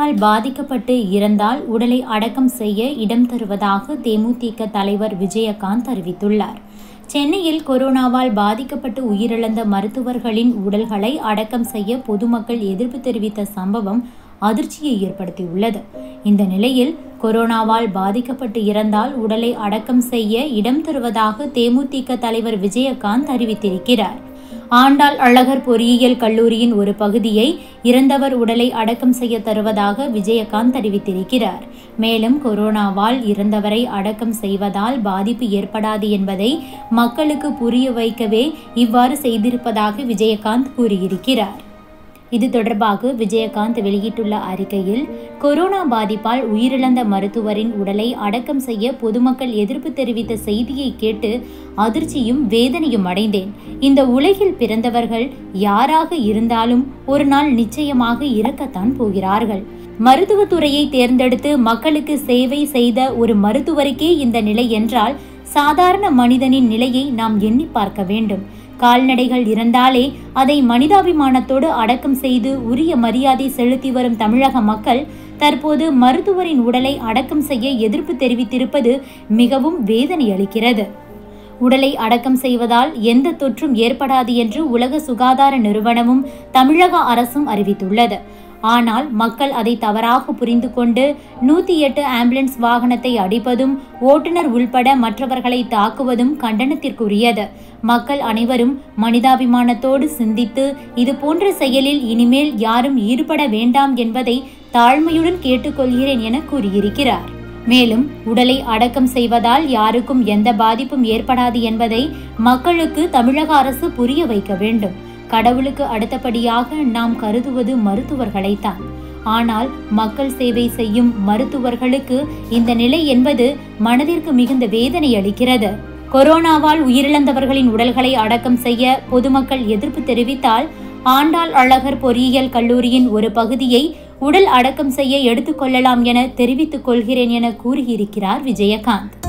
கொரோனாவால் பாதிக்கப்பட்டு இறந்தால் உடலை அடக்கம் செய்ய இடம் தருவதாக தேமுதிக தலைவர் விஜயகாந்த் அறிவித்துள்ளார் சென்னையில் கொரோனாவால் பாதிக்கப்பட்டு உயிரிழந்த மருத்துவர்களின் உடல்களை அடக்கம் செய்ய பொதுமக்கள் எதிர்ப்பு தெரிவித்த சம்பவம் அதிர்ச்சியை ஏற்படுத்தியுள்ளது இந்த நிலையில் கொரோனாவால் பாதிக்கப்பட்டு இறந்தால் உடலை அடக்கம் செய்ய இடம் தருவதாக தேமுதிக தலைவர் விஜயகாந்த் அறிவித்திருக்கிறார் ஆண்டாள் அழகர் பொறியியல் கல்லூரியின் ஒரு பகுதியை இறந்தவர் உடலை அடக்கம் செய்ய தருவதாக விஜயகாந்த் தெரிவித்திருக்கிறார் மேலும் கொரோனாவால் இறந்தவரை அடக்கம் செய்வதால் பாதிப்பு ஏற்படாது என்பதை மக்களுக்கு புரிய வைக்கவே இவ்வாறு செய்திருப்பதாக விஜயகாந்த் கூறியிருக்கிறார் இது தொடர்பாக விஜயகாந்த் வெளியிட்டுள்ள அறிக்கையில் கொரோனா பாதிப்பால் உயிரிழந்த மருத்துவரின் உடலை அடக்கம் செய்ய பொதுமக்கள் எதிர்ப்பு தெரிவித்த செய்தியை கேட்டு அதிர்ச்சியும் வேதனையும் அடைந்தேன் இந்த உலகில் பிறந்தவர்கள் யாராக இருந்தாலும் ஒரு நாள் நிச்சயமாக இறக்கத்தான் போகிறார்கள் மருத்துவத்துறையை தேர்ந்தெடுத்து மக்களுக்கு சேவை செய்த ஒரு மருத்துவருக்கே இந்த நிலை என்றால் சாதாரண மனிதனின் நிலையை நாம் எண்ணி பார்க்க வேண்டும் கால்நடைகள் இறந்தாலே அதை மனிதாபிமானத்தோடு அடக்கம் செய்து உரிய மரியாதை செலுத்தி வரும் தமிழக மக்கள் தற்போது மருத்துவரின் உடலை அடக்கம் செய்ய எதிர்ப்பு தெரிவித்திருப்பது மிகவும் வேதனை அளிக்கிறது உடலை அடக்கம் செய்வதால் எந்த தொற்றும் ஏற்படாது என்று உலக சுகாதார நிறுவனமும் தமிழக அரசும் அறிவித்துள்ளது ஆனால் மக்கள் அதை தவறாக புரிந்து கொண்டு நூத்தி எட்டு ஆம்புலன்ஸ் வாகனத்தை அடிப்பதும் ஓட்டுநர் உள்பட மற்றவர்களை தாக்குவதும் கண்டனத்திற்குரியது மக்கள் அனைவரும் மனிதாபிமானத்தோடு சிந்தித்து இது போன்ற செயலில் இனிமேல் யாரும் ஈடுபட வேண்டாம் என்பதை தாழ்மையுடன் கேட்டுக்கொள்கிறேன் என கூறியிருக்கிறார் மேலும் உடலை அடக்கம் செய்வதால் யாருக்கும் எந்த பாதிப்பும் ஏற்படாது என்பதை மக்களுக்கு தமிழக அரசு புரிய வைக்க வேண்டும் கடவுளுக்கு அடுத்தபடியாக நாம் கருதுவது மருத்துவர்களைத்தான் ஆனால் மக்கள் சேவை செய்யும் மருத்துவர்களுக்கு இந்த நிலை என்பது மனதிற்கு மிகுந்த வேதனை அளிக்கிறது கொரோனாவால் உயிரிழந்தவர்களின் உடல்களை அடக்கம் செய்ய பொதுமக்கள் எதிர்ப்பு தெரிவித்தால் ஆண்டாள் அழகர் பொறியியல் கல்லூரியின் ஒரு பகுதியை உடல் அடக்கம் செய்ய எடுத்துக்கொள்ளலாம் என தெரிவித்துக் கொள்கிறேன் என கூறியிருக்கிறார் விஜயகாந்த்